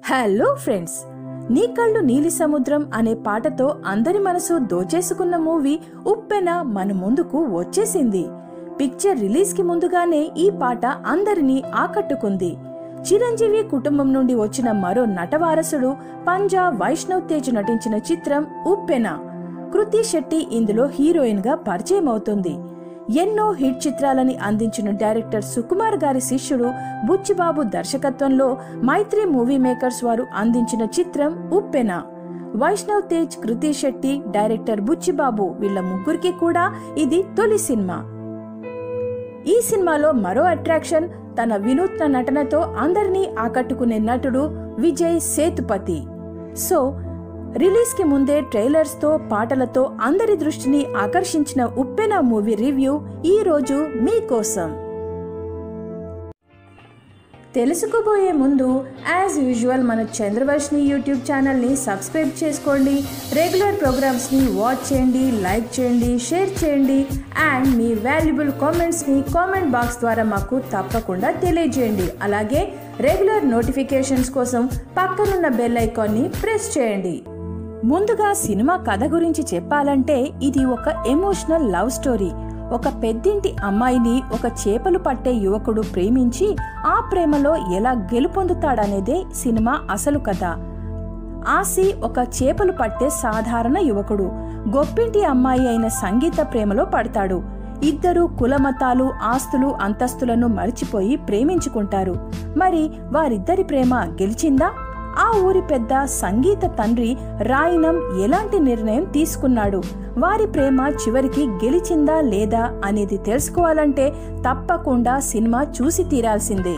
hello friends నీ కళ్ళు నీలి సముద్రం అనే పాటతో అందరి మనసు దోచేసుకున్న మూవీ ఉప్పెన మన ముందుకు వచ్చేసింది పిక్చర్ రిలీజ్ కి ముందుగానే ఈ పాట అందరినీ ఆకట్టుకుంది చిరంజీవి కుటుంబం నుండి వచ్చిన మరో నటవారసుడు పంజా వైష్ణవ్ తేజ్ నటించిన చిత్రం ఉప్పెన కృతి శెట్టి ఇందులో హీరోయిన్ గా పరిచయం అవుతుంది ఎన్నో హిట్ చిత్రాలని అందించిన డైరెక్టర్ సుకుమార్ గారి శిష్యుడు బుచ్చిబాబు దర్శకత్వంలో మైత్రి మూవీ మేకర్స్ వారు అందించిన చిత్రం ఉప్పెన వైష్ణవ్ తేజ్ కృతి శెట్టి డైరెక్టర్ బుచ్చిబాబు వీళ్ళ ముగ్గురికి కూడా ఇది తొలి సినిమా ఈ సినిమాలో మరో అట్రాక్షన్ తన వినూత్న నటనతో అందరినీ ఆకట్టుకునే నటుడు విజయ్ సేతుపతి సో రిలీజ్ కి ముందే ట్రైలర్స్ తో పాటలతో అందరి దృష్టిని ఆకర్షించిన ఉప్పెన మూవీ రివ్యూ ఈ రోజు మీకోసం తెలుసుకోబోయే ముందు యాజ్ యూజువల్ మన చంద్రవర్షిని యూట్యూబ్ ఛానల్ని సబ్స్క్రైబ్ చేసుకోండి రెగ్యులర్ ప్రోగ్రామ్స్ని వాచ్ చేయండి లైక్ చేయండి షేర్ చేయండి అండ్ మీ వాల్యుబుల్ కామెంట్స్ని కామెంట్ బాక్స్ ద్వారా మాకు తప్పకుండా తెలియజేయండి అలాగే రెగ్యులర్ నోటిఫికేషన్స్ కోసం పక్కనున్న బెల్ ఐకాన్ని ప్రెస్ చేయండి ముందుగా సినిమా కథ గురించి చెప్పాలంటే ఇది ఒక ఎమోషనల్ లవ్ స్టోరీ ఒక పెద్దింటి అమ్మాయిని ఒక చేపలు పట్టే యువకుడు ప్రేమించి ఆ ప్రేమలో ఎలా గెలుపొందుతాడనేదే సినిమా అసలు కథ ఆసి ఒక చేపలు పట్టే సాధారణ యువకుడు గొప్పింటి అమ్మాయి అయిన సంగీత ప్రేమలో పడతాడు ఇద్దరు కులమతాలు ఆస్తులు అంతస్తులను మరిచిపోయి ప్రేమించుకుంటారు మరి వారిద్దరి ప్రేమ గెలిచిందా ఆ ఊరి పెద్ద సంగీత తండ్రి రాయినం ఎలాంటి నిర్ణయం తీసుకున్నాడు వారి ప్రేమ చివరికి గెలిచిందా లేదా అనేది తెలుసుకోవాలంటే తప్పకుండా సినిమా చూసి తీరాల్సిందే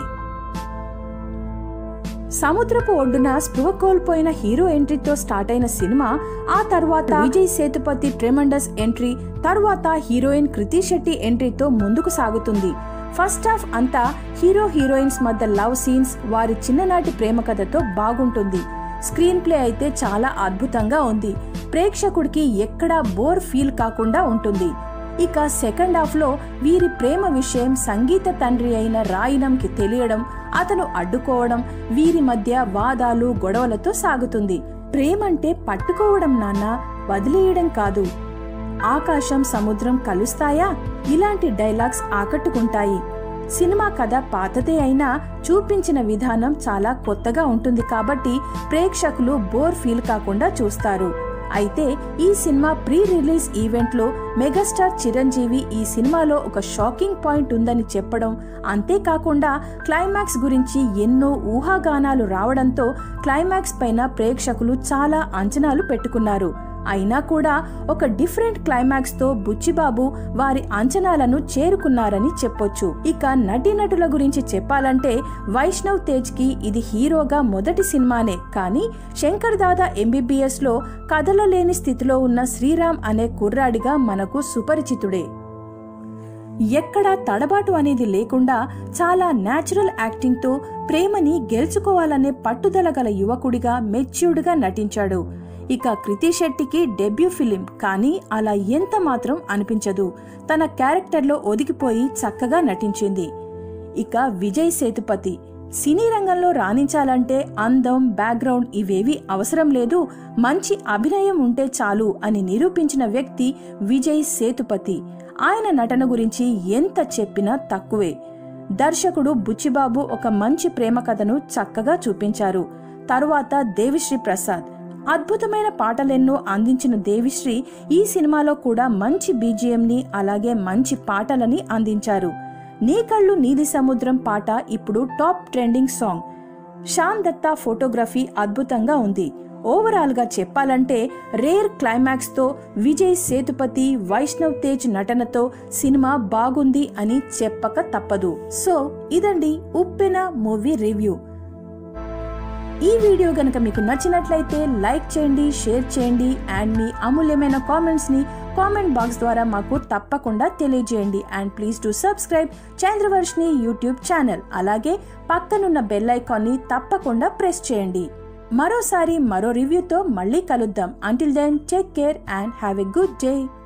సముద్రపు ఒడ్డున స్పృహ కోల్పోయిన హీరో ఎంట్రీతో స్టార్ట్ అయిన సినిమా ఆ తర్వాత విజయ్ సేతుపతి ట్రెమండస్ ఎంట్రీ తర్వాత హీరోయిన్ కృతి శెట్టి ఎంట్రీతో ముందుకు సాగుతుంది ఫస్ట్ హాఫ్ అంతా హీరో హీరోయిన్స్ మధ్య లవ్ సీన్స్ వారి చిన్ననాటి ప్రేమ కథతో బాగుంటుంది స్క్రీన్ ప్లే అయితే చాలా అద్భుతంగా ఉంది ప్రేక్షకుడికి ఎక్కడా బోర్ ఫీల్ కాకుండా ఉంటుంది ఇక సెకండ్ హాఫ్ లో వీరి ప్రేమ విషయం సంగీత తండ్రి అయిన రాయినంకి తెలియడం అతను అడ్డుకోవడం వీరి మధ్య వాదాలు గొడవలతో సాగుతుంది ప్రేమంటే పట్టుకోవడం నాన్న వదిలేయడం కాదు ఆకాశం సముద్రం కలుస్తాయా ఇలాంటి డైలాగ్స్ ఆకట్టుకుంటాయి సినిమా కథ పాతదే అయినా చూపించిన విధానం చాలా కొత్తగా ఉంటుంది కాబట్టి ప్రేక్షకులు బోర్ ఫీల్ కాకుండా చూస్తారు అయితే ఈ సినిమా ప్రీ రిలీజ్ ఈవెంట్లో మెగాస్టార్ చిరంజీవి ఈ సినిమాలో ఒక షాకింగ్ పాయింట్ ఉందని చెప్పడం అంతేకాకుండా క్లైమాక్స్ గురించి ఎన్నో ఊహాగానాలు రావడంతో క్లైమాక్స్ పైన ప్రేక్షకులు చాలా అంచనాలు పెట్టుకున్నారు అయినా కూడా ఒక డిఫరెంట్ క్లైమాక్స్ తో బుచ్చిబాబు వారి అంచనాలను చేరుకున్నారని చెప్పొచ్చు ఇక నటీనటుల గురించి చెప్పాలంటే వైష్ణవ్ తేజ్ కి ఇది హీరోగా మొదటి సినిమానే కానీ శంకర్ దాదా ఎంబీబీఎస్ లో కదలలేని స్థితిలో ఉన్న శ్రీరామ్ అనే కుర్రాడిగా మనకు సుపరిచితుడే ఎక్కడా తడబాటు అనేది లేకుండా చాలా నేచురల్ యాక్టింగ్ తో ప్రేమని గెలుచుకోవాలనే పట్టుదల గల యువకుడిగా మెచ్యూర్డ్గా నటించాడు ఇక కృతి శెట్టికి డెబ్యూ ఫిలిం కానీ అలా ఎంత మాత్రం అనిపించదు తన క్యారెక్టర్లో ఒదిగిపోయి చక్కగా నటించింది ఇక విజయ్ సేతుపతి సినీ రంగంలో రాణించాలంటే అందం బ్యాక్గ్రౌండ్ ఇవేవి అవసరం లేదు మంచి అభినయం ఉంటే చాలు అని నిరూపించిన వ్యక్తి విజయ్ సేతుపతి ఆయన నటన గురించి ఎంత చెప్పినా తక్కువే దర్శకుడు బుచ్చిబాబు ఒక మంచి ప్రేమ కథను చక్కగా చూపించారు తరువాత దేవిశ్రీ ప్రసాద్ అద్భుతమైన పాటలెన్నో అందించిన దేవిశ్రీ ఈ సినిమాలో కూడా మంచి బీజిఎంని అలాగే మంచి పాటలని అందించారు నీ కళ్ళు నీలి సముద్రం పాట ఇప్పుడు top trending song Shan Datta photography అద్భుతంగా ఉంది ఓవరాల్ గా చెప్పాలంటే రేర్ క్లైమాక్స్ తో విజయ్ సేతుపతి వైష్ణవ్ తేజ్ నటనతో సినిమా బాగుంది అని చెప్పక తప్పదు సో ఇదండి ఉప్పెన మూవీ రివ్యూ ఈ వీడియో గనక మీకు నచ్చినట్లయితే లైక్ చేయండి షేర్ చేయండి అండ్ మీ అమూల్యమైన కామెంట్స్ ని కామెంట్ బాక్స్ ద్వారా మాకు తప్పకుండా తెలియజేయండి and please to subscribe Chandravarshini YouTube channel అలాగే పక్కనున్న బెల్ ఐకాన్ ని తప్పకుండా ప్రెస్ చేయండి మరోసారి మరో రివ్యూతో మళ్ళీ కలుద్దాం until then take care and have a good day